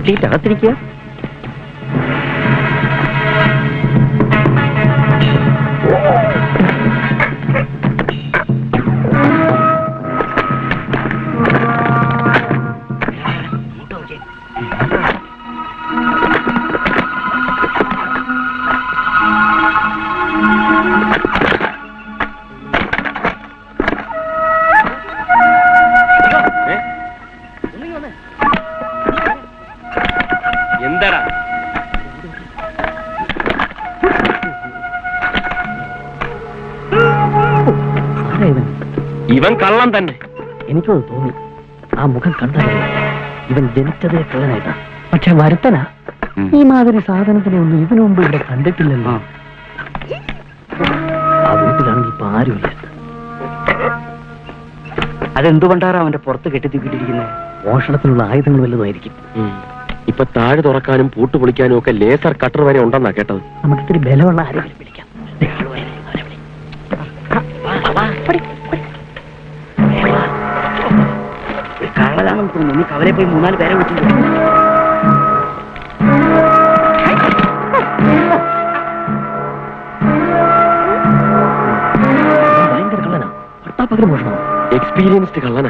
പൂട്ടിയിട്ട് അകത്തിരിക്കുക എന്താടാ ആരാ ഇവൻ ഇവൻ കള്ളം തന്നെ എനിക്കത് തോന്നി ആ മുഖം കണ്ടറിയാം ഇവൻ ജനിച്ചതേ കള്ളനായിട്ടാ പക്ഷെ വരുത്തനാ ഈ മാതിരി സാധനത്തിനെ ഒന്നും ഇതിനു മുമ്പ് ഇവിടെ കണ്ടിട്ടില്ലല്ലോ ആ വീട്ടിലാണെങ്കിൽ ഇപ്പൊ ആരുമില്ല അതെന്തുകൊണ്ടാണ് അവന്റെ പുറത്ത് കെട്ടിത്തൂക്കിട്ടിരിക്കുന്നത് മോഷണത്തിനുള്ള ആയുധങ്ങൾ വല്ലതുമായിരിക്കും ഇപ്പൊ താഴ് തുറക്കാനും പൂട്ട് പൊളിക്കാനും ഒക്കെ ലേസർ കട്ടർ വരെ ഉണ്ടെന്നാ കേട്ടത് നമുക്ക് ഇത്തിരി ബലമുള്ള ആരെങ്കിലും വിളിക്കാം ദേ, ആള് വരെ, അവരെ വിളി. കള്ളതാണെന്ന് തോന്നുന്നു നീ കവലെ പോയി മൂന്നാല് പേരെ വിളിച്ചു ഭയങ്കര കള്ളനാ പട്ടാപ്പകരം മോഷണം എക്സ്പീരിയൻസ്ഡ് കള്ളനാ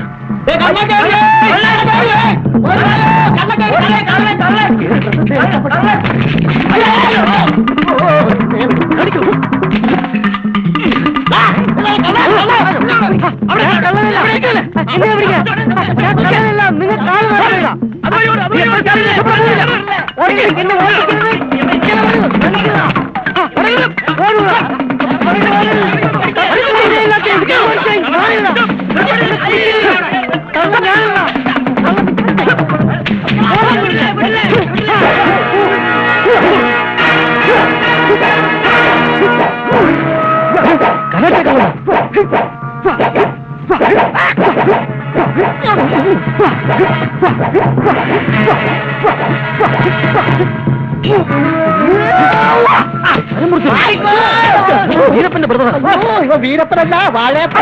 വീരപ്പന്റെ ബ്രദർ വീരപ്പനല്ല വാഴയപ്പ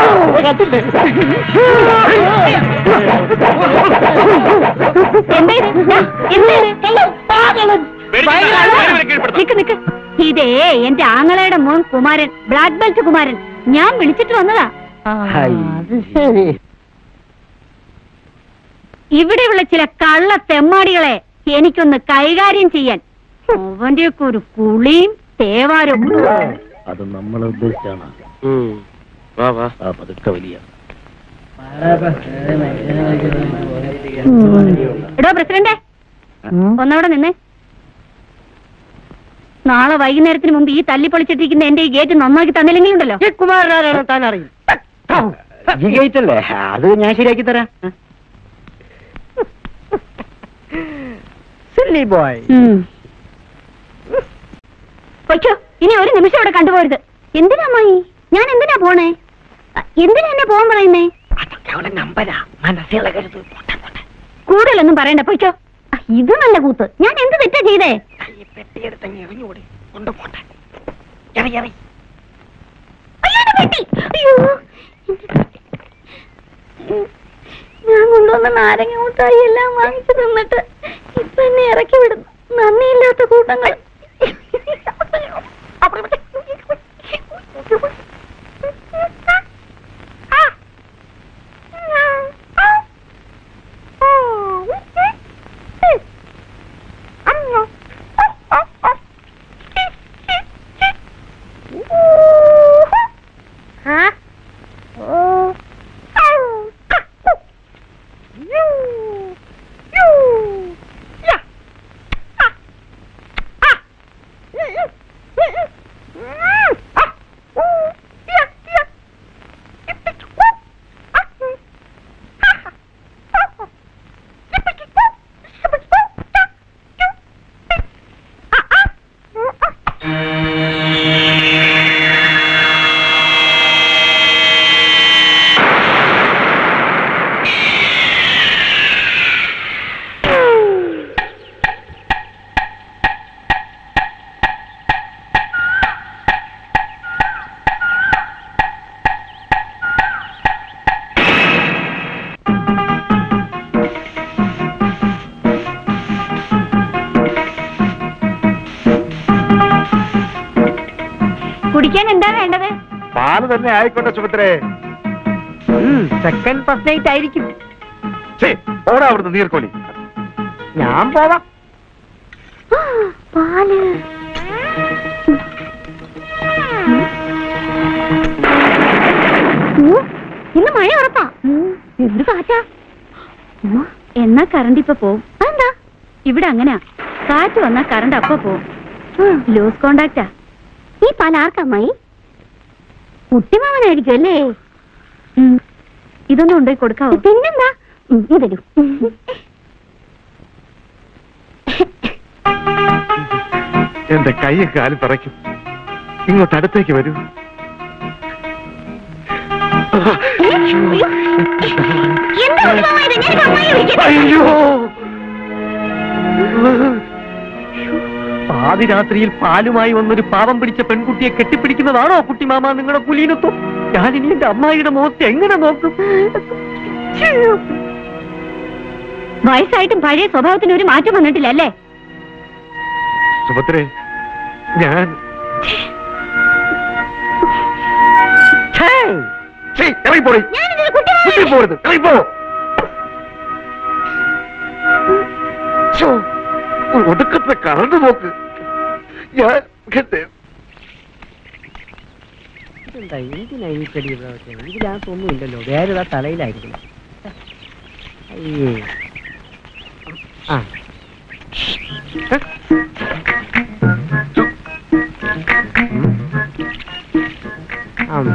നിക്ക് നിക്ക് ഇതേ എന്റെ ആങ്ങളയുടെ മോൻ കുമാരൻ ബ്ലാക്ക് ബെൽറ്റ് കുമാരൻ ഞാൻ വിളിച്ചിട്ട് വന്നതാ ഇവിടെയുള്ള ചില കള്ള തെമ്മാടികളെ എനിക്കൊന്ന് കൈകാര്യം ചെയ്യാൻ അവന്റെയൊക്കെ ഒരു കുളിയും തേവാരും അത് നമ്മൾ ഉദ്ദേശിച്ചാണ് ഉം. വാ വാ ആ പതുക്കെ വലിയ എടോ പ്രസിഡന്റെ ഒന്നവിടെ നിന്നേ നാളെ വൈകുന്നേരത്തിന് മുമ്പ് ഈ തല്ലിപ്പൊളിച്ചിട്ടിരിക്കുന്ന എന്റെ ഈ ഗേറ്റ് നന്നാക്കി തന്നില്ലെങ്കിലുണ്ടല്ലോ കുമാരനാരാണ് താൻ അറിയും ഈ ഗേറ്റ് അല്ലേ അത് ഞാൻ ശരിയാക്കി തരാം സില്ലി ബോയ് ഉം. പൊയ്ക്കോ ഇനി ഒരു നിമിഷം ഇവിടെ കണ്ടുപോരുത് എന്തിനാ അമ്മായി ഞാൻ എന്തിനാ പോണേ അ, എന്തിനാ എന്നെ പോകാൻ പറയുന്നേ നമ്പരാ മനസ്സിലുള്ള കരുത് കൂടുതലൊന്നും പറയണ്ട പൊയ്ക്കോ അ, ഇത് നല്ല കൂത്ത് ഞാൻ എന്ത് തെറ്റാ ചെയ്തേ പെട്ടിയെടുത്തങ്ങ് എറിഞ്ഞുകൂടി കൊണ്ടുപോട്ടെ എറി എറി അയ്യോ, എന്റെ പെട്ടി. അയ്യോ, എന്റെ പെട്ടി. ഉം. ഞാൻ കൊണ്ടുവന്ന നാരങ്ങ മുട്ടായി എല്ലാം വാങ്ങിച്ചു തിന്നിട്ട് ഇപ്പൊ എന്നെ ഇറക്കി വിടുന്നു നന്ദിയില്ലാത്ത കൂട്ടങ്ങൾ കുടിക്കാൻ എന്താ വേണ്ടത് പാല് തന്നെ ആയിക്കോട്ടെ സുഭദ്രേ സെക്കൻഡ് ഫസ്റ്റ് നൈറ്റ് ആയിരിക്കും ഛേ, ഓടാ അവിടുന്ന് നീർക്കോലി ഞാൻ പോവാം ആ, പാല് ഉം, ഇന്ന് മഴ ഉറപ്പാ ഉം, എന്ത് കാറ്റാ ഉം, എന്നാ കറണ്ട് ഇപ്പൊ പോവും എന്താ ഇവിടെ അങ്ങനാ കാറ്റ് വന്നാ കറണ്ട് അപ്പൊ പോവും ലൂസ് കോണ്ടാക്റ്റാ ഈ പാൽ ആർക്കമ്മായി കുട്ടിമാവനായിരിക്കും അല്ലേ ഉം, ഇതൊന്നും ഉണ്ടായി കൊടുക്കാവോ പിന്നെന്താ ഉം, ഇതരൂ എന്റെ കൈയും കാലും തറയ്ക്കും ഇങ്ങോട്ട് അടുത്തേക്ക് വരൂ എന്താ കുട്ടിമാവാ ഇത്? ഞാനിപ്പോ അമ്മായിയെ വിളിക്കാം. അയ്യോ പാതിരാത്രിയിൽ പാലുമായി വന്നൊരു പാവം പിടിച്ച പെൺകുട്ടിയെ കെട്ടിപ്പിടിക്കുന്നതാണോ കുട്ടിമാമ നിങ്ങളുടെ കുലീനത്വം ഞാനിനി എന്റെ അമ്മായിയുടെ മുഖത്ത് എങ്ങനെ നോക്കും വയസ്സായിട്ടും പഴയ സ്വഭാവത്തിന് ഒരു മാറ്റം വന്നിട്ടില്ല അല്ലേ സുഭദ്രേ ഞാൻ ഛേ, ഇറങ്ങിപ്പോടി ഞാനിതൊരു കുട്ടിമാവാ മുന്നിൽ പോരുത് ഇറങ്ങിപ്പോ ഛോ, ഒരു ഒടുക്കത്തെ കറണ്ട് നോക്ക് ഞാൻ കണ്ടേ ഇതെന്താ എന്തിനാ ഈ ചെടി ഇതിനകത്തൊന്നും ഇല്ലല്ലോ വേറെ തലയിലായിരിക്കണം അയ്യേ ആ ആം.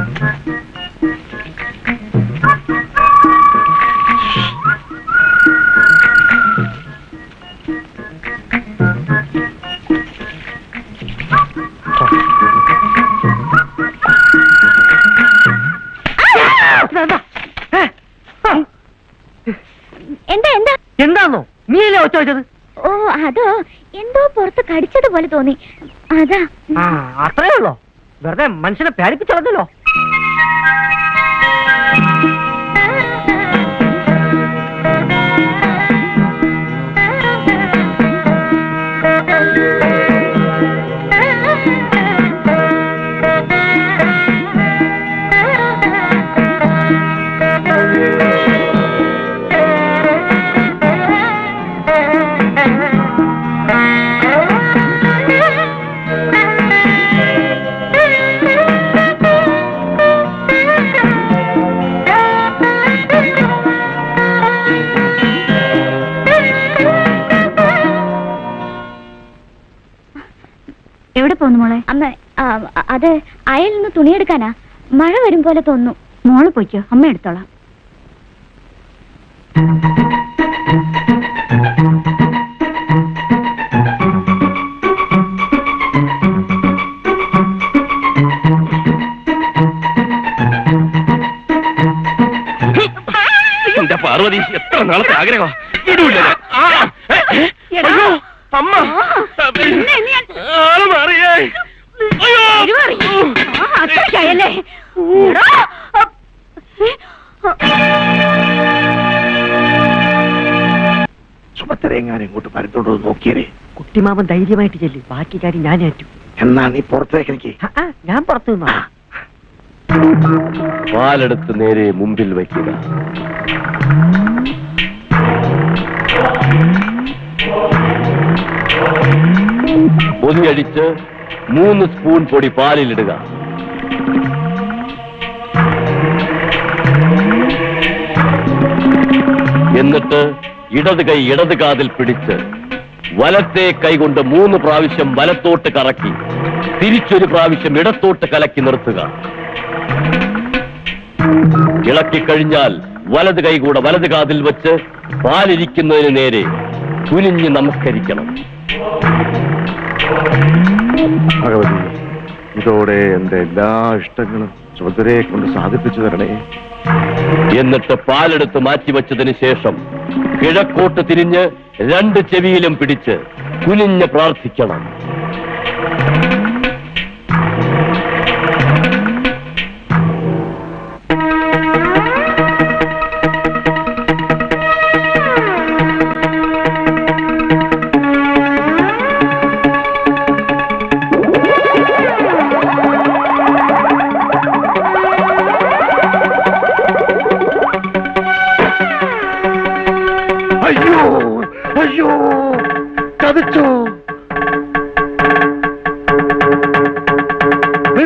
എന്താ എന്താ എന്താന്നോ നീയല്ലേ ഒച്ച വെച്ചത് ഓ അതോ എന്തോ പുറത്ത് കടിച്ചതുപോലെ തോന്നി അതാ ആ അത്രേ ഉള്ളോ വെറുതെ മനുഷ്യനെ പേടിപ്പിച്ചളഞ്ഞല്ലോ എവിടെ പോന്നു മോളെ അമ്മ ആ, അത് അയൽ നിന്ന് തുണിയെടുക്കാനാ മഴ വരും പോലെ തോന്നുന്നു മോള് പോയിക്കോ അമ്മ എടുത്തോളാം എന്റെ പാർവതി എത്ര നാളത്തെ ആഗ്രഹമാ വിടൂല്ല ഞാൻ. ആ, ഏ, ഏ, അയ്യോ, അമ്മ ആള് മാറിയേ അയ്യോ അത്രയ്ക്കായല്ലേ സുഭദ്ര എങ്ങാനും ഇങ്ങോട്ട് മരുത്തോണ്ട് നോക്കിയേ കുട്ടിമാമൻ ധൈര്യമായിട്ട് ചെല്ലു ബാക്കി കാര്യം ഞാൻ ഏറ്റു എന്നാ നീ പുറത്തേക്ക് എനിക്ക് ആ, ആ, ഞാൻ പുറത്തു നിന്നാ പാലെടുത്ത് നേരെ മുമ്പിൽ വയ്ക്കുക പൊതിയടിച്ച് മൂന്ന് സ്പൂൺ പൊടി പാലിലിടുക എന്നിട്ട് ഇടത് കൈ ഇടത് കാതിൽ പിടിച്ച് വലത്തെ കൈ കൊണ്ട് മൂന്ന് പ്രാവശ്യം വലത്തോട്ട് കറക്കി തിരിച്ചൊരു പ്രാവശ്യം ഇടത്തോട്ട് കലക്കി നിർത്തുക ഇളക്കി കഴിഞ്ഞാൽ വലത് കൈ കൂടെ വലത് കാതിൽ വെച്ച് പാലിരിക്കുന്നതിന് നേരെ കുനിഞ്ഞ് നമസ്കരിക്കണം ഭഗവതി ഇതോടെ എന്റെ എല്ലാ ഇഷ്ടങ്ങളും സുഭദ്രയെ കൊണ്ട് സാധിപ്പിച്ചു തരണേ എന്നിട്ട് പാലെടുത്ത് മാറ്റിവെച്ചതിന് ശേഷം കിഴക്കോട്ട് തിരിഞ്ഞ് രണ്ട് ചെവിയിലും പിടിച്ച് കുനിഞ്ഞ് പ്രാർത്ഥിക്കണം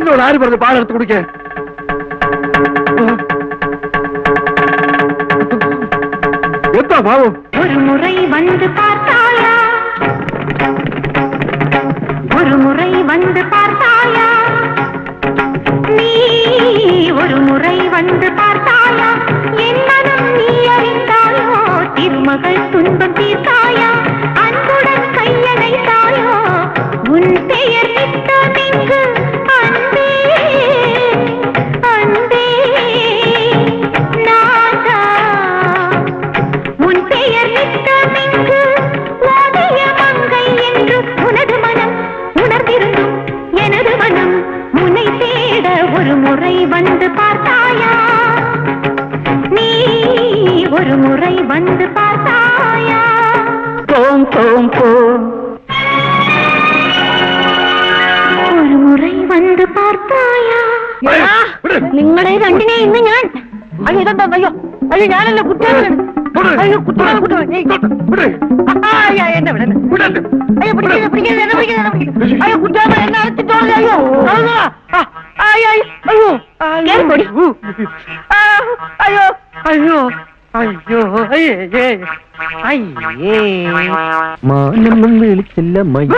നിന്നോട് ആര് പറഞ്ഞു പാലെടുത്ത് കുടിക്കാൻ എന്താ ഭാവം ஒரு முறை வந்து பார்த்தாயா ஒரு முறை வந்து பார்த்தாயா நீ ஒரு முறை வந்து பார்த்தாயா என் மனம் நீ அறிந்தாயோ திருமகள் துன்பம் தீர்த்தாயா அன்புடன் கையணைத்தாயோ உன் பெயர் நித்தமிங்கு அன்பே அன்பே நாதா உன் பெயர் நித்தமிங்கு ஓதிய மங்கை என்று உனது மனம் உணர்ந்திருந்தும் எனது மனம் உன்னை தேட ஒரு முறை வந்து பார்த்தாயா நீ ஒரு முறை வந்து பார்த்தாயா போம் போம் போம் ഒരു മുறை വന്ന് പാർത്തായാ നിങ്ങളെ രണ്ടിനെ ഇന്ന് ഞാൻ അയ്യോ ഇതെന്താ അയ്യോ അയ്യോ ഞാനല്ല കുറ്റവാളൻ അയ്യോ കുറ്റവാളൻ കുറ്റവാളൻ ഏയ്. ആ, അയ്യോ, എന്നെ വിട്, എന്നെ. അയ്യോ പിടിക്കരുത് പിടിക്കരുത് എന്നെ പിടിക്കരുത് എന്നെ പിടിക്കരുത്. അയ്യോ കുറ്റവാളൻ എന്നെ അടച്ചിട്ടോളൂ അയ്യോ അയ്യോ ആ, അയ്യോ അയ്യോ കേറി പോടി. ആ, അയ്യോ അയ്യോ അയ്യോ അയ്യേ അയ്യേ മാനൊന്നും വിളിച്ചില്ല മയ്യ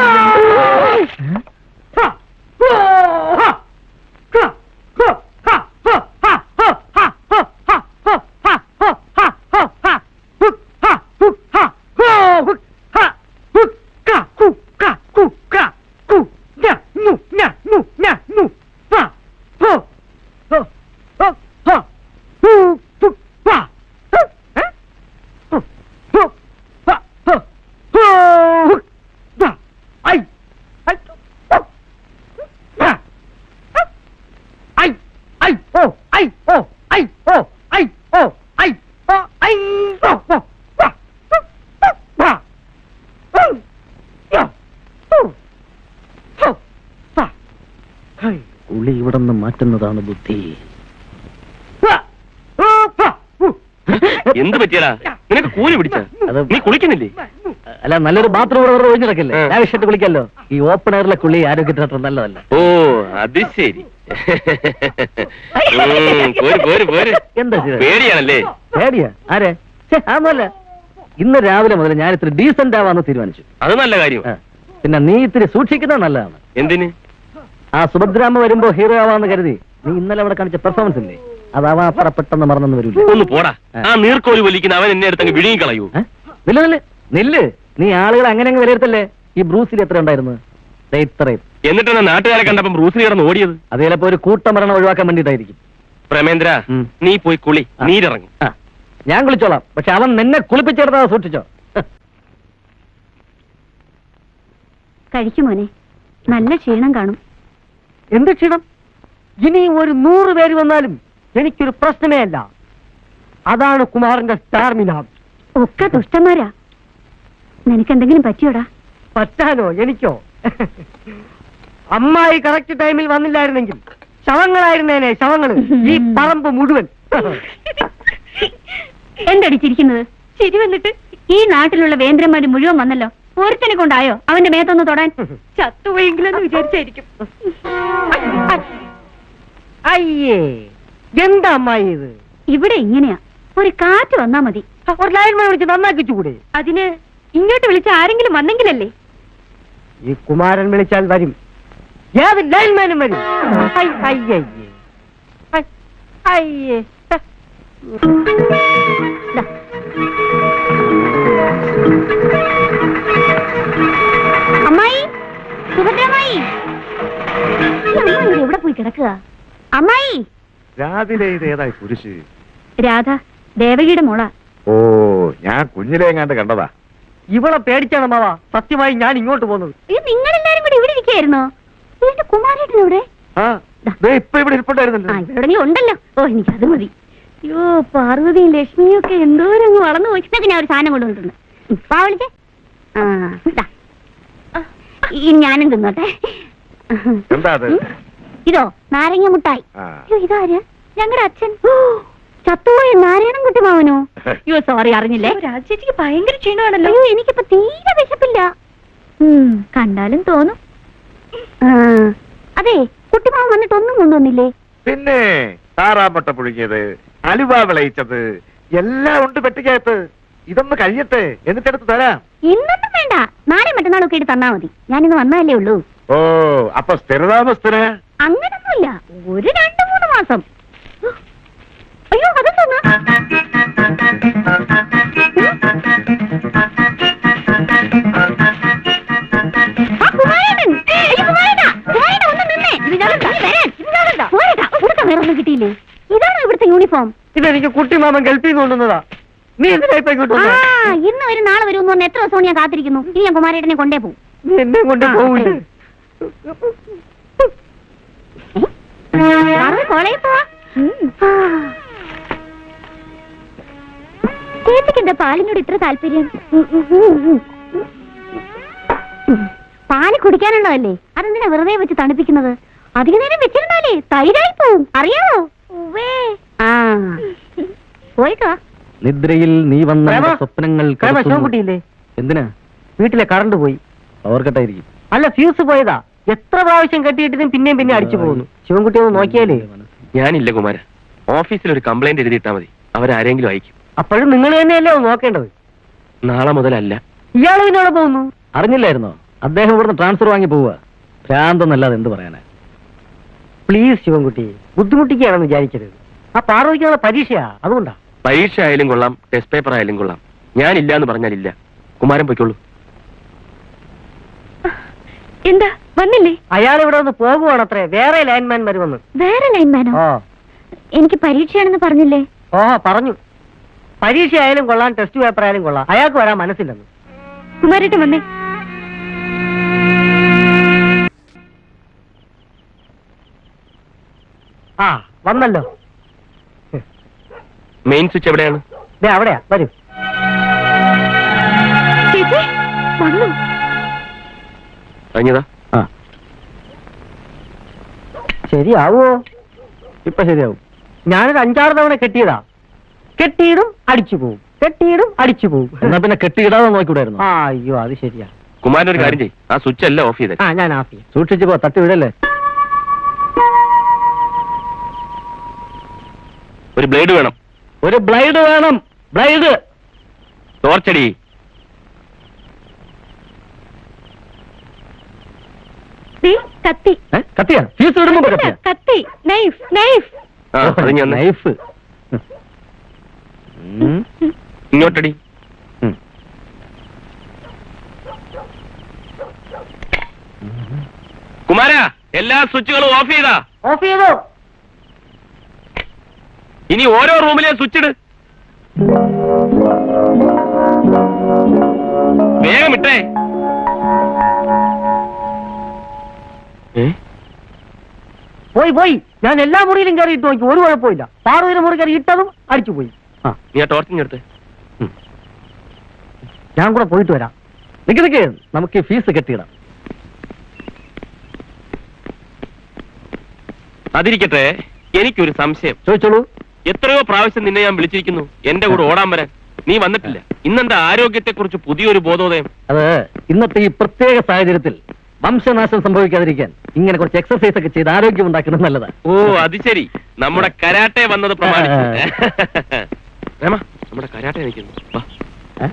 ഉള്ളി ഇവിടെ നിന്ന് മാറ്റുന്നതാണ് ബുദ്ധി എന്ത് പറ്റിയടാ നിനക്ക് കൂലി പിടിച്ച അത് നീ കുളിക്കുന്നില്ലേ അല്ല നല്ലൊരു ബാത്റൂം ഇവിടെ വെറുതെ ഒഴിഞ്ഞിടക്കല്ലേ ആ. ഞാൻ വിഷയത്ത് കുളിക്കല്ലോ ഈ ഓപ്പൺ എയറിലെ കുളി ആരോഗ്യത്തിന് അത്ര നല്ലതല്ല ഓ അത് ശരി ഉം, പോര് പോര് പോര് എന്താ ചെയ്തത്? പേടിയാണല്ലേ പേടിയാ ആരെ ഛെ, അതൊന്നുമല്ല ഇന്ന് രാവിലെ മുതൽ ഞാൻ ഇത്തിരി ഡീസന്റ് ആവാന്ന് തീരുമാനിച്ചു അത് നല്ല കാര്യം ആ. പിന്നെ നീ ഇത്തിരി സൂക്ഷിക്കുന്നത് നല്ലതാണ് എന്തിന് ആ സുഭദ്രാമ വരുമ്പോ ഹീറോ ആവാന്ന് കരുതി നീ ഇന്നലെ അവിടെ കാണിച്ച പെർഫോമൻസ് ഇല്ലേ അതാവാ അത്ര പെട്ടെന്ന് മറന്നു വരില്ല ഒന്ന് പോടാ ആ നീർക്കോലി വലിക്കുന്ന അവൻ എന്നെ അടുത്തങ്ങ് വിഴുങ്ങി കളയൂ നില്ല് നില്ല് നില്ല് നീ ആളുകൾ അങ്ങനെ അങ്ങ് വിലയിരുത്തല്ലേ ഈ ബ്രൂസിൽ എത്ര ഉണ്ടായിരുന്നു ദേ ഇത്രയും എന്നിട്ടാണ് നാട്ടുകാരെ കണ്ടപ്പം ബ്രൂസിൽ കിടന്ന് ഓടിയത് അത് ചിലപ്പോ ഒരു കൂട്ടമരണം ഒഴിവാക്കാൻ വേണ്ടിയിട്ടായിരിക്കും പ്രമേന്ദ്ര ഉം. നീ പോയി കുളി ആ. നീരിറങ്ങും ആ ഞാൻ കുളിച്ചോളാം പക്ഷെ അവൻ നിന്നെ കുളിപ്പിച്ചെടുത്താ സൂക്ഷിച്ചോ കഴിക്കും മോനെ നല്ല ക്ഷീണം കാണും എന്ത് ക്ഷീണം ഇനി ഒരു നൂറ് പേര് വന്നാലും എനിക്കൊരു പ്രശ്നമേ അല്ല അതാണ് കുമാറിന്റെ സ്റ്റാർമിന ഒക്കെ ദുഷ്ടന്മാരാ നിനക്കെന്തെങ്കിലും പറ്റിയോടാ പറ്റാനോ എനിക്കോ അമ്മായി കറക്റ്റ് ടൈമിൽ വന്നില്ലായിരുന്നെങ്കിൽ ശവങ്ങളായിരുന്നേനെ ശവങ്ങള് ഈ പറമ്പ് മുഴുവൻ എന്തടിച്ചിരിക്കുന്നത് ശരി വന്നിട്ട് ഈ നാട്ടിലുള്ള വേന്ദ്രന്മാര് മുഴുവൻ വന്നല്ലോ ഒരുത്തനെ കൊണ്ടായോ അവന്റെ മേത്തൊന്ന് തൊടാൻ ചത്തുപോയെങ്കിലെന്ന് വിചാരിച്ചായിരിക്കും അയ്യേ എന്താ അമ്മായി ഇത് ഇവിടെ ഇങ്ങനെയാ ഒരു കാറ്റ് വന്നാ മതി ഒരു ലൈൻമാൻ വിളിച്ച് നന്നാക്കിച്ചുകൂടെ അതിന് ഇങ്ങോട്ട് വിളിച്ച ആരെങ്കിലും വന്നെങ്കിലല്ലേ ഈ കുമാരൻ വിളിച്ചാൽ വരും ഏത് ലൈൻമാനും വരും ഐ, അയ്യയ്യേ. ഐ, അയ്യേ ദാ. അമ്മായി സുഭദ്രമ്മായി ഈ അമ്മായി എവിടെ പോയി കിടക്കുക അമ്മായി രാവിലെ ഇത് ഏതായി കുരിശ് രാധ ദേവകിയുടെ മോള ഓ ഞാൻ കുഞ്ഞിലെ എങ്ങാണ്ട് കണ്ടതാ ഇവളെ പേടിച്ചാണ് മാവ സത്യമായി ഞാൻ ഇങ്ങോട്ട് പോകുന്നത് ഇത് നിങ്ങളെല്ലാരും കൂടി ഇവിടെ ഇരിക്കായിരുന്നോ എന്റെ കുമാരേട്ടൻ ഇവിടെ ആ ദേ ഇപ്പൊ ഇവിടെ ഇരിപ്പുണ്ടായിരുന്നല്ലോ ആ ഇവിടെ ഉണ്ടല്ലോ ഓ എനിക്ക് അത് മതി അയ്യോ പാർവതിയും ലക്ഷ്മിയും ഒക്കെ എന്തോരങ്ങ് വളർന്നു പോയി ഇതൊക്കെ ഞാൻ ഒരു സാധനം കൊണ്ടുവന്നിട്ടുണ്ട് ഇപ്പാ വിളിച്ചേ ആ ദാ. ഈ ഞാനും തിന്നോട്ടെ എന്താ അത് ഉം. ഇതോ നാരങ്ങ മുട്ടായി ആ. അയ്യോ ഇതാര് ഞങ്ങളുടെ അച്ഛൻ ഓ, ചത്തുപോയ നാരായണൻകുട്ടി മാവനോ അയ്യോ സോറി അറിഞ്ഞില്ലേ രാജേച്ചിക്ക് ഭയങ്കര ക്ഷീണമാണല്ലോ അയ്യോ എനിക്കിപ്പോ തീരെ വിശപ്പില്ല ഉം, കണ്ടാലും തോന്നും ആ, അതെ കുട്ടിമാവൻ വന്നിട്ട് ഒന്നും കൊണ്ടുവന്നില്ലേ പിന്നെ താറാമുട്ട പുഴുങ്ങിയത് അലുവ വിളയിച്ചത് എല്ലാം ഉണ്ട് പെട്ടിക്കകത്ത് ഇതൊന്ന് കഴിയട്ടെ എന്നിട്ടെടുത്ത് തരാം ഇന്നൊന്നും വേണ്ട നാളെ മറ്റന്നാളൊക്കെ ഇട്ട് തന്നാ മതി ഞാനിന്ന് വന്നതല്ലേ ഉള്ളൂ ഓ അപ്പൊ സ്ഥിരതാമസ്ഥന് അങ്ങനൊന്നുമില്ല ഒരു രണ്ടു മൂന്ന് മാസം അയ്യോ അതെന്താ കിട്ടിയില്ലേ ഇതാണോ ഇവിടുത്തെ യൂണിഫോം ഇതെനിക്ക് കുട്ടിമാമൻ ഗൾഫിൽ നിന്ന് കൊണ്ടുവന്നതാ നീ എന്തിനാ ഇപ്പൊ ഇങ്ങോട്ട് ആ വന്നേ? ഇന്ന് ഒരു നാളെ വരും എന്ന് പറഞ്ഞ് എത്ര ദിവസവും ഞാൻ കാത്തിരിക്കുന്നു ഇനി ഞാൻ കുമാരേട്ടനെ കൊണ്ടേ പോകും നീ എന്നെ കൊണ്ട് പോവില്ലേ കോളേജിൽ പോവാ ചേച്ചിക്ക് എന്താ പാലിനോട് ഇത്ര താല്പര്യം പാല് കുടിക്കാനുള്ളതല്ലേ അതെന്തിനാ വെറുതെ വെച്ച് തണുപ്പിക്കുന്നത് അധിക നേരം വെച്ചിരുന്നാലേ തൈരായി പോവും അറിയാമോ ഉവ്വേ. ആ പോയിട്ടോ നിദ്രയിൽ നീ വന്ന പ്രേമ, എന്റെ സ്വപ്നങ്ങൾ പ്രേമ കെടുത്തുന്നു. ശിവൻകുട്ടിയില്ലേ എന്തിനാ വീട്ടിലെ കറണ്ട് പോയി ഓർക്കട്ടായിരിക്കും അല്ല ഫ്യൂസ് പോയതാ എത്ര പ്രാവശ്യം കെട്ടിയിട്ടിട്ടും പിന്നെയും പിന്നെ അടിച്ചു പോകുന്നു ശിവൻകുട്ടി ഒന്ന് നോക്കിയാലേ ഞാനില്ല കുമാര ഓഫീസിൽ ഒരു കംപ്ലൈന്റ് എഴുതിയിട്ടാ മതി അവരാരെങ്കിലും അയക്കും അപ്പോഴും നിങ്ങൾ തന്നെയല്ലേ ഒന്ന് നോക്കേണ്ടത് നാളെ മുതലല്ല ഇയാൾ പിന്നോടെ പോകുന്നു അറിഞ്ഞില്ലായിരുന്നോ അദ്ദേഹം ഇവിടുന്ന് ട്രാൻസ്ഫർ വാങ്ങി പോവുക ഭ്രാന്തെന്നല്ലാതെ എന്ത് പറയാനാ പ്ലീസ് ശിവൻകുട്ടി ബുദ്ധിമുട്ടിക്കുകയാണെന്ന് വിചാരിക്കരുത് ആ പാർവതിക്കുള്ള പരീക്ഷയാ അതുകൊണ്ടാ പരീക്ഷ ആയാലും കൊള്ളാം ടെസ്റ്റ് പേപ്പർ ആയാലും കൊള്ളാം ഞാനില്ല എന്ന് പറഞ്ഞാലില്ല കുമാരൻ പൊയ്ക്കോളൂ എന്താ വന്നില്ലേ അയാൾ ഇവിടെ ഒന്ന് പോകുവാണത്രേ വേറെ ലൈൻമാൻമാർ വന്ന് വേറെ ലൈൻമാനോ ഓ എനിക്ക് പരീക്ഷയാണെന്ന് പറഞ്ഞില്ലേ ഓ പറഞ്ഞു പരീക്ഷ ആയാലും കൊള്ളാം ടെസ്റ്റ് പേപ്പർ ആയാലും കൊള്ളാം അയാൾക്ക് വരാൻ മനസ്സില്ലെന്ന് കുമാരേട്ടൻ വന്നേ ആ വന്നല്ലോ മെയിൻ സ്വിച്ച് എവിടെയാണ് ദേ അവിടെയാ വരൂ ചേച്ചി വന്നു കഴിഞ്ഞതാ ആ ശരിയാവോ ഇപ്പൊ ശരിയാവും ഞാനൊരു അഞ്ചാറ് തവണ കെട്ടിയതാ കെട്ടിയിടും അടിച്ചു പോവും കെട്ടിയിടും അടിച്ചു പോവും എന്നാ പിന്നെ കെട്ടിയിടാതെ നോക്കിവിടായിരുന്നു ആ അയ്യോ അത് ശരിയാ കുമാരൻ ഒരു കാര്യം ചെയ്യും ആ സ്വിച്ച് അല്ല ഓഫ് ചെയ്തേ ആ ഞാൻ ആഫ് ചെയ്യാം സൂക്ഷിച്ചു പോ തട്ടി വിടല്ലേ ഒരു ബ്ലേഡ് വേണം ഒരു ബ്ലൈഡ് വേണം ബ്ലൈഡ് ടോർച്ചടി ദേ, കത്തി കത്തിയാ ഫീസ് ഇടുമ്പോ കത്തിയാ കത്തി നൈഫ് നൈഫ് ആ അത് ഞാൻ നൈഫ് ഉം. ഇങ്ങോട്ടടി ഉം. കുമാര എല്ലാ സ്വിച്ചുകളും ഓഫ് ചെയ്താ ഓഫ് ചെയ്തോ ഇനി ഓരോ റൂമിലെ സ്വിച്ച് ഇട് വേഗം ഇട്ടേ ഏ പോയി പോയി ഞാൻ എല്ലാ മുറിയിലും കയറി ഇട്ട് നോക്കി ഒരു കുഴപ്പമില്ല പാറുവിന്റെ മുറി കയറി ഇട്ടതും അടിച്ചു പോയി ആ നീ ആ ടോർച്ചിങ് എടുത്ത് ഞാൻ കൂടെ പോയിട്ട് വരാം നിക്ക് നിക്ക് നമുക്ക് ഈ ഫീസ് കെട്ടിയിടാം അതിരിക്കട്ടെ എനിക്കൊരു സംശയം ചോദിച്ചോളൂ എത്രയോ പ്രാവശ്യം നിന്നെ ഞാൻ വിളിച്ചിരിക്കുന്നു എന്റെ കൂടെ ഓടാൻ വരാൻ നീ വന്നിട്ടില്ല ഇന്നെന്താ ആരോഗ്യത്തെ കുറിച്ച് പുതിയൊരു ബോധോദയം അത് ഇന്നത്തെ ഈ പ്രത്യേക സാഹചര്യത്തിൽ വംശനാശം സംഭവിക്കാതിരിക്കാൻ ഇങ്ങനെ കുറച്ച് എക്സർസൈസ് ഒക്കെ ചെയ്ത് ആരോഗ്യം ഉണ്ടാക്കുന്നത് നല്ലതാ ഓ അത് ശരി നമ്മുടെ കരാട്ടെ വന്നത് പ്രമാണിച്ചു രമ നമ്മുടെ കരാട്ടെ നിൽക്കുന്നു വാ. ഏ?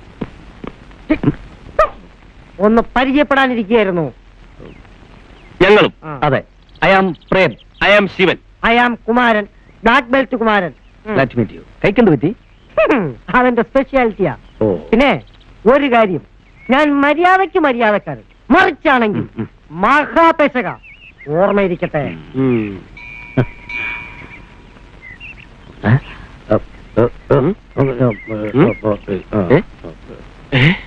ഒന്ന് പരിചയപ്പെടാനിരിക്കുകയായിരുന്നു ഞങ്ങളും അതെ I am Prem I am Shivan I am Kumaran black belt Kumaran ഉം. ലെറ്റ് മീറ്റ് യു കൈക്കെന്ത് പറ്റി ഹും, അതെന്റെ സ്പെഷ്യാലിറ്റിയാ ഓ പിന്നെ ഒരു കാര്യം ഞാൻ മര്യാദയ്ക്ക് മര്യാദക്കാരൻ മറിച്ചാണെങ്കിൽ ഉം, ഉം. മഹാപേശക ഓർമ്മയിരിക്കട്ടെ ഏ? ഏ, ഏ, ഏ, ഉം? ഏ, ഏ, ഏ, ഏ, ഏ? ഏ?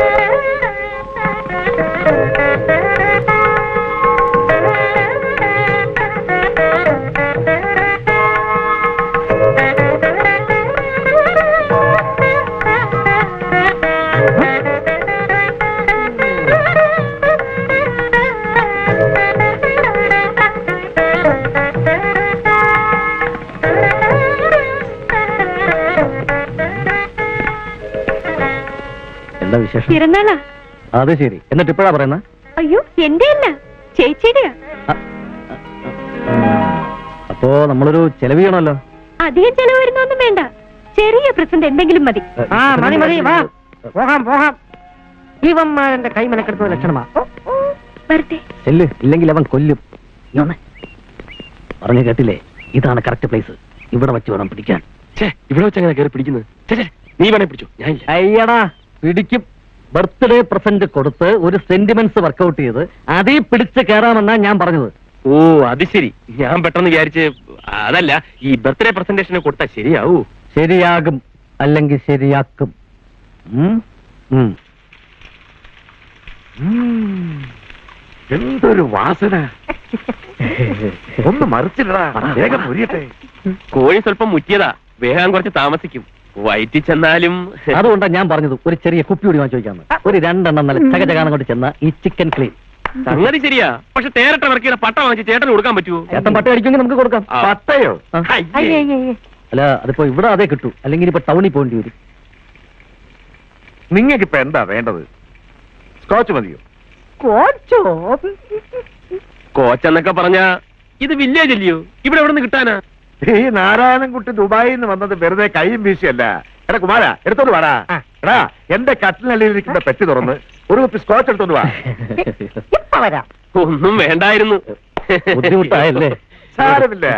എന്താ വിശേഷം പിറന്നാളാ അത് ശരി എന്നിട്ട് ഇപ്പോഴാ പറയുന്ന അയ്യോ എന്റെ അല്ല ചേച്ചിയുടെയാ അപ്പോ നമ്മളൊരു ചെലവ് ചെയ്യണമല്ലോ അധികം ചെലവ് വരുന്നൊന്നും വേണ്ട ചെറിയ പ്രസന്റ് എന്തെങ്കിലും മതി ആ മതി മതി വാ പോകാം പോകാം ഇവന്മാരെന്റെ കൈ മെനക്കെടുത്ത ലക്ഷണമാ വരട്ടെ ചെല്ല് ഇല്ലെങ്കിൽ അവൻ കൊല്ലും നീ വന്നേ. പറഞ്ഞു കേട്ടില്ലേ ഇതാണ് കറക്റ്റ് പ്ലേസ് ഇവിടെ വെച്ച് വേണം പിടിക്കാൻ ഛേ ഇവിടെ വെച്ച് അങ്ങനെ കയറി പിടിക്കുന്നത് ഛേ, ഛേ, നീ വേണേ പിടിച്ചു ഞാൻ ഇല്ല. അയ്യടാ പിടിക്കും ബർത്ത്ഡേ പ്രസന്റ് കൊടുത്ത് ഒരു സെന്റിമെന്റ്സ് വർക്കൗട്ട് ചെയ്ത് അതിൽ പിടിച്ച് കയറാമെന്നാ ഞാൻ പറഞ്ഞത് ഓ അത് ശരി ഞാൻ പെട്ടെന്ന് വിചാരിച്ച് അതല്ല ഈ ബർത്ത്ഡേ പ്രസന്റേഷന് കൊടുത്താൽ ശരിയാവൂ ശരിയാകും അല്ലെങ്കിൽ ശരിയാക്കും ഉം? ഉം. എന്തൊരു വാസന ഒന്ന് മറിച്ചില്ലടാ വേഗം പൊരിയട്ടെ കോഴി സ്വല്പം മുറ്റിയതാ വേഗം കുറച്ച് താമസിക്കും വയറ്റിൽ ചെന്നാലും അതുകൊണ്ടാണ് ഞാൻ പറഞ്ഞത് ഒരു ചെറിയ കുപ്പി കൂടി വാങ്ങിച്ചു ഒരു രണ്ടെണ്ണം നല്ല ചകചകാനം കൊണ്ട് ചെന്ന ഈ ചിക്കൻ ക്ലീൻ സംഗതി ശരിയാ പക്ഷെ തേരട്ട വർക്കിയുടെ പട്ട വാങ്ങിച്ച് ചേട്ടന് കൊടുക്കാൻ പറ്റുമോ ചേട്ടൻ പട്ട അടിക്കുമെങ്കിൽ നമുക്ക് കൊടുക്കാം ആ. പത്തയോ ആ. അയ്യേ. അല്ല അതിപ്പോ ഇവിടെ അതേ കിട്ടൂ അല്ലെങ്കിൽ ഇപ്പൊ ടൗണിൽ പോകേണ്ടി വരും നിങ്ങൾക്ക് ഇപ്പൊ എന്താ വേണ്ടത് സ്കോച്ച് മതിയോ കോച്ചോ കോച്ചെന്നൊക്കെ പറഞ്ഞ ഇത് വില്ലേജ് അല്ലയോ ഇവിടെ എവിടെ നിന്ന് കിട്ടാനാ ഈ നാരായണൻകുട്ടി ദുബായിൽ നിന്ന് വന്നത് വെറുതെ കൈയും വീശിയല്ല എടാ കുമാര എടുത്തോണ്ട് വാടാ ആ. എടാ എന്റെ കട്ടിലിരിക്കുന്ന പെട്ടി തുറന്ന് ഒരു കുപ്പി സ്കോച്ച് എടുത്തോണ്ട് വാ ഇപ്പൊ വരാം ഒന്നും വേണ്ടായിരുന്നു ബുദ്ധിമുട്ടായല്ലേ സാരമില്ല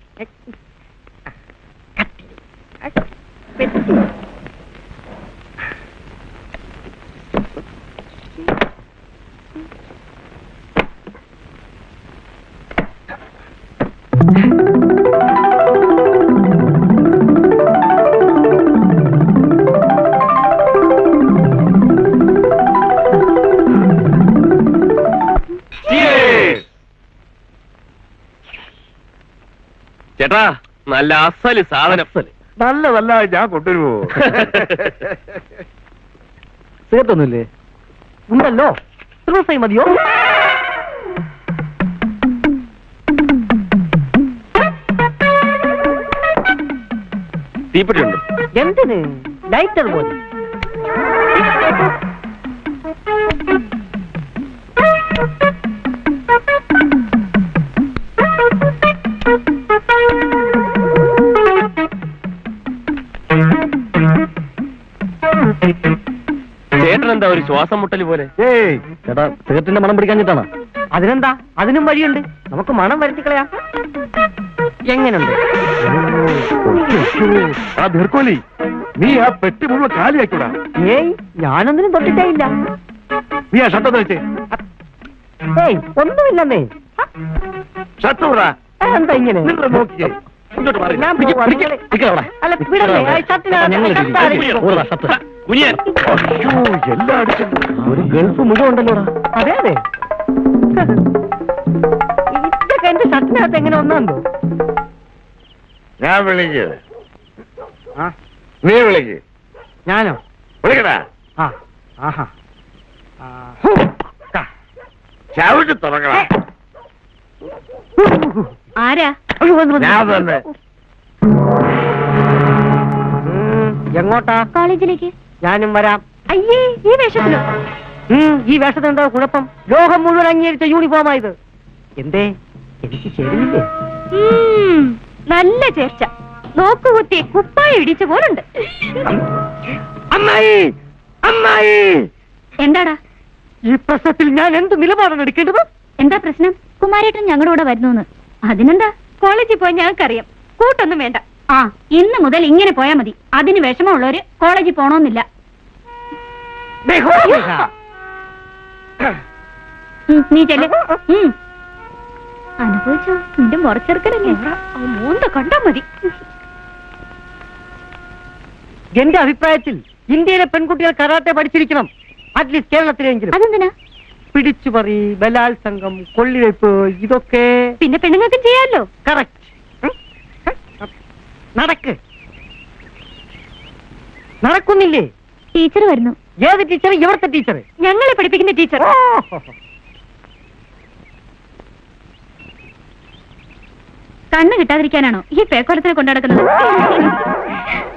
Cheers. ചേട്ടാ നല്ല അസല് സാധനം നല്ലതല്ല ഞാൻ കൊണ്ടുവരുമോ സിഗരറ്റ് ഒന്നുമില്ലേ ഉണ്ടല്ലോ ത്രൂ സൈ മതിയോ തീപ്പെട്ടി ഉണ്ട് എന്തിന് ലൈറ്റർ പോലെ ചേട്ടൻ എന്താ ഒരു ശ്വാസം മുട്ടല് പോലെ ഏയ് ചേട്ടാ സിഗരറ്റിന്റെ മണം പിടിക്കാഞ്ഞിട്ടാണ് അതിനെന്താ അതിനും വഴിയുണ്ട് നമുക്ക് മണം വരുത്തിക്കളയാ എങ്ങനുണ്ട് ആ ദീർക്കോലി നീ ആ പെട്ടി മുഴുവൻ കാലിയാക്കൂടാ ഏയ് ഞാനൊന്നിനും തൊട്ടിട്ടേ ഇല്ല നീ ആ ഷർട്ട് വെച്ചേ ഏയ് ഒന്നുമില്ലെന്നേ ഷർട്ട് വിടാ എന്താ ഇങ്ങനെ നിങ്ങൾ നോക്കിയേ ഇങ്ങോട്ട് മാറി ഞാൻ പിടിക്ക്, പോവാ, പിടിക്ക്, നിങ്ങളെ- പിടിക്ക് അവിടെ. അല്ല, വിടല്ലേ? ആ ഷർട്ടിനകത്ത് ഞങ്ങൾ ഷർട്ട് ഇടില്ല. ആയിരിക്കും. ഓടാ, ഷർട്ട്. കുനിയൻ അയ്യോ എല്ലാം അടിച്ചിട്ട് ഒരു ഗൾഫ് മുഴുവൻ ഉണ്ടല്ലോടാ അതെ അതെ ഇതൊക്കെ എന്റെ ഷർട്ടിനകത്ത് എങ്ങനെ ഒന്നാന്തോ ഞാൻ വിളിക്ക് നീ വിളിക്ക് ഞാനോ വിളിക്കടാ ആ ആഹാ ആ. ക. ചവിട്ടി തുടങ്ങടാ ആരാ അയ്യോ, വന്നു, വന്നു. ഞാൻ തന്നെ ഉം, എങ്ങോട്ടാ കോളേജിലേക്ക് ഞാനും വരാം അയ്യേ ഈ വേഷത്തിലോ ഉം, ഈ വേഷത്തിന് എന്താ കുഴപ്പം ലോകം മുഴുവൻ അംഗീകരിച്ച യൂണിഫോമാ ഇത് എന്തേ എനിക്ക് ചേരുന്നില്ലേ ഉം, നല്ല ചേർച്ച നോക്കുകുത്തി കുപ്പായ ഇടിച്ച പോലുണ്ട് അമ്മായി അമ്മായി എന്താടാ ഈ പ്രശ്നത്തിൽ ഞാൻ എന്ത് നിലപാടാണ് എടുക്കേണ്ടത് എന്താ പ്രശ്നം കുമാരേട്ടൻ ഞങ്ങളുടെ കൂടെ വരുന്നു അതിനെന്താ കോളേജിൽ പോയി ഞങ്ങൾക്കറിയാം കൂട്ടൊന്നും വേണ്ട ആ ഇന്ന് മുതൽ ഇങ്ങനെ പോയാ മതി അതിന് വിഷമമുള്ളവര് കോളേജിൽ പോണോന്നില്ല ഉം, നീ ചെല്ല് ഉം. അനുഭവിച്ചോ നിന്റെ മുറച്ചെറുക്കലല്ലേ മൂന്ത കണ്ടാ മതി എന്റെ അഭിപ്രായത്തിൽ ഇന്ത്യയിലെ പെൺകുട്ടികൾ കരാട്ടെ പഠിച്ചിരിക്കണം അറ്റ്ലീസ്റ്റ് കേരളത്തിലെങ്കിലും അതെന്തിനാ പിടിച്ചുപറി ബലാത്സംഗം കൊള്ളിവെപ്പ് ഇതൊക്കെ പിന്നെ പെണ്ണുങ്ങൾക്ക് ചെയ്യാമല്ലോ കറക്റ്റ് നടക്ക് നടക്കുന്നില്ലേ ടീച്ചർ വരുന്നു ഏത് ടീച്ചർ ഇവിടുത്തെ ടീച്ചർ ഞങ്ങളെ പഠിപ്പിക്കുന്ന ടീച്ചർ കണ്ണ് കിട്ടാതിരിക്കാനാണോ ഈ പേക്കോലത്തിനെ കൊണ്ടു നടക്കുന്നത്